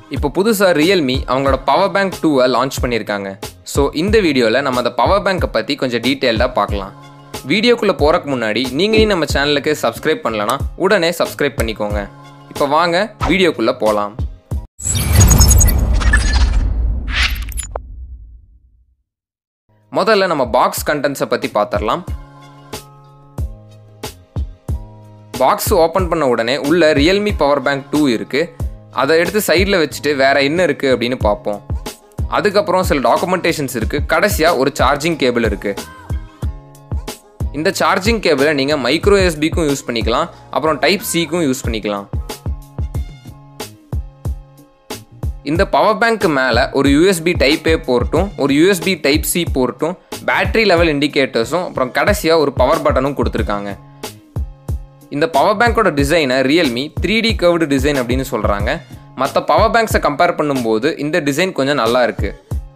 இப்போ புதுசாக ரியல்மி அவங்களோட பவர் பேங்க் டூவை லான்ச் பண்ணியிருக்காங்க ஸோ இந்த வீடியோவில் நம்ம அந்த பவர் பேங்க்கை பற்றி கொஞ்சம் டீட்டெயில்டாக பார்க்கலாம் வீடியோக்குள்ளே போகிறக்கு முன்னாடி நீங்களும் நம்ம சேனலுக்கு சப்ஸ்கிரைப் பண்ணலனா உடனே சப்ஸ்கிரைப் பண்ணிக்கோங்க இப்போ வாங்க வீடியோக்குள்ளே போகலாம் முதல்ல நம்ம பாக்ஸ் கண்டென்ட்ஸை பற்றி பார்த்துடலாம் பாக்ஸ் ஓப்பன் பண்ண உடனே உள்ள ரியல்மி பவர் பேங்க் டூ இருக்குது அதை எடுத்து சைடில் வச்சுட்டு வேற என்ன இருக்குது அப்படின்னு பார்ப்போம் அதுக்கப்புறம் சில டாக்குமெண்டேஷன்ஸ் இருக்குது கடைசியாக ஒரு சார்ஜிங் கேபிள் இருக்குது இந்த சார்ஜிங் கேபிளை நீங்கள் மைக்ரோ எஸ்பிக்கும் யூஸ் பண்ணிக்கலாம் அப்புறம் டைப் சிக்கும் யூஸ் பண்ணிக்கலாம் இந்த பவர் பேங்க்கு மேலே ஒரு யூஎஸ்பி டைப் ஏ போர்ட்டும் ஒரு யூஎஸ்பி டைப் சி போர்ட்டும் பேட்டரி லெவல் இண்டிகேட்டர்ஸும் அப்புறம் கடைசியாக ஒரு பவர் பட்டனும் கொடுத்துருக்காங்க இந்த பவர் பேங்க்கோட டிசைனை Realme three D curved design அப்படின்னு சொல்கிறாங்க மற்ற பவர் பேங்க்ஸை கம்பேர் பண்ணும்போது இந்த டிசைன் கொஞ்சம் நல்லா இருக்குது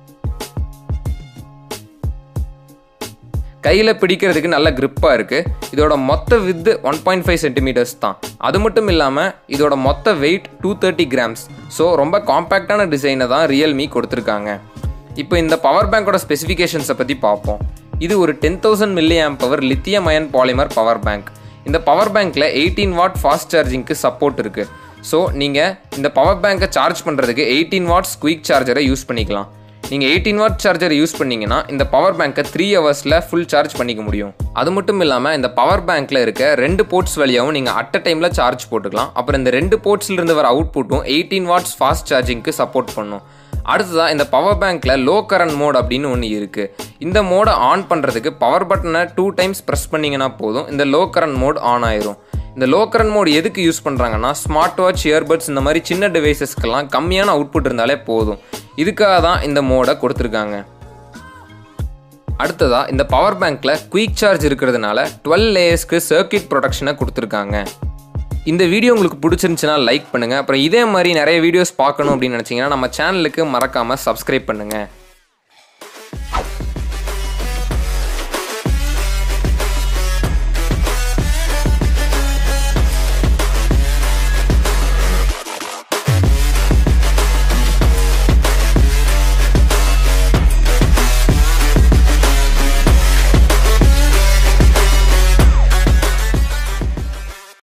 கையில் பிடிக்கிறதுக்கு நல்ல grip-ஆ இருக்குது இதோட மொத்த width one point five centimeters தான் அது மட்டும் இல்லாமல் இதோட மொத்த weight two thirty grams so ரொம்ப காம்பேக்டான டிசைனை தான் ரியல்மி கொடுத்துருக்காங்க இப்போ இந்த பவர் பேங்க்கோட ஸ்பெசிஃபிகேஷன்ஸை பற்றி பார்ப்போம் இது ஒரு ten thousand milliamp power lithium ion polymer power bank இந்த பவர் பேங்க்கில் எயிட்டீன் வாட் ஃபாஸ்ட் சார்ஜிங்க்கு சப்போர்ட் இருக்குது ஸோ நீங்கள் இந்த பவர் பேங்க்கை சார்ஜ் பண்ணுறதுக்கு எயிட்டீன் வாட்ஸ் குயிக் சார்ஜரை யூஸ் பண்ணிக்கலாம் நீங்கள் எயிட்டீன் வாட் சார்ஜர் யூஸ் பண்ணீங்கன்னா இந்த பவர் பேங்க்கை த்ரீ ஹவர்ஸில் ஃபுல் சார்ஜ் பண்ணிக்க முடியும் அது மட்டும் இல்லாமல் இந்த பவர் பேங்க்கில் இருக்க ரெண்டு போர்ட்ஸ் வழியாகவும் நீங்கள் அட் அ டைமில் சார்ஜ் போட்டுக்கலாம் அப்புறம் இந்த ரெண்டு போர்ட்ஸ்லேருந்து வர அவுட்புட்டும் எயிட்டீன் வாட்ஸ் ஃபாஸ்ட் சார்ஜிங்க்கு சப்போர்ட் பண்ணும் அடுத்ததாக இந்த பவர் பேங்க்கில் லோ கரண்ட் மோட் அப்படின்னு ஒன்று இருக்குது இந்த மோடை ஆன் பண்ணுறதுக்கு பவர் பட்டனை டூ டைம்ஸ் ப்ரெஸ் பண்ணிங்கன்னா போதும் இந்த லோ கரண்ட் மோட் ஆன் ஆயிரும் இந்த லோ கரண்ட் மோட் எதுக்கு யூஸ் பண்ணுறாங்கன்னா ஸ்மார்ட் வாட்ச் இயர்பட்ஸ் இந்த மாதிரி சின்ன டிவைசஸ்க்கெல்லாம் கம்மியான அவுட்புட் இருந்தாலே போதும் இதுக்காக தான் இந்த மோடை கொடுத்துருக்காங்க அடுத்ததாக இந்த பவர் பேங்க்கில் குயிக் சார்ஜ் இருக்கிறதுனால டுவெல் லேயர்ஸ்க்கு சர்க்கியூட் ப்ரொடக்ஷனை கொடுத்துருக்காங்க இந்த வீடியோ உங்களுக்கு பிடிச்சிருந்துச்சுன்னா லைக் பண்ணுங்கள் அப்புறம் இதே மாதிரி நிறைய வீடியோஸ் பார்க்கணும் அப்படின்னு நினச்சிங்கன்னா நம்ம சேனலுக்கு மறக்காமல் சப்ஸ்கிரைப் பண்ணுங்கள்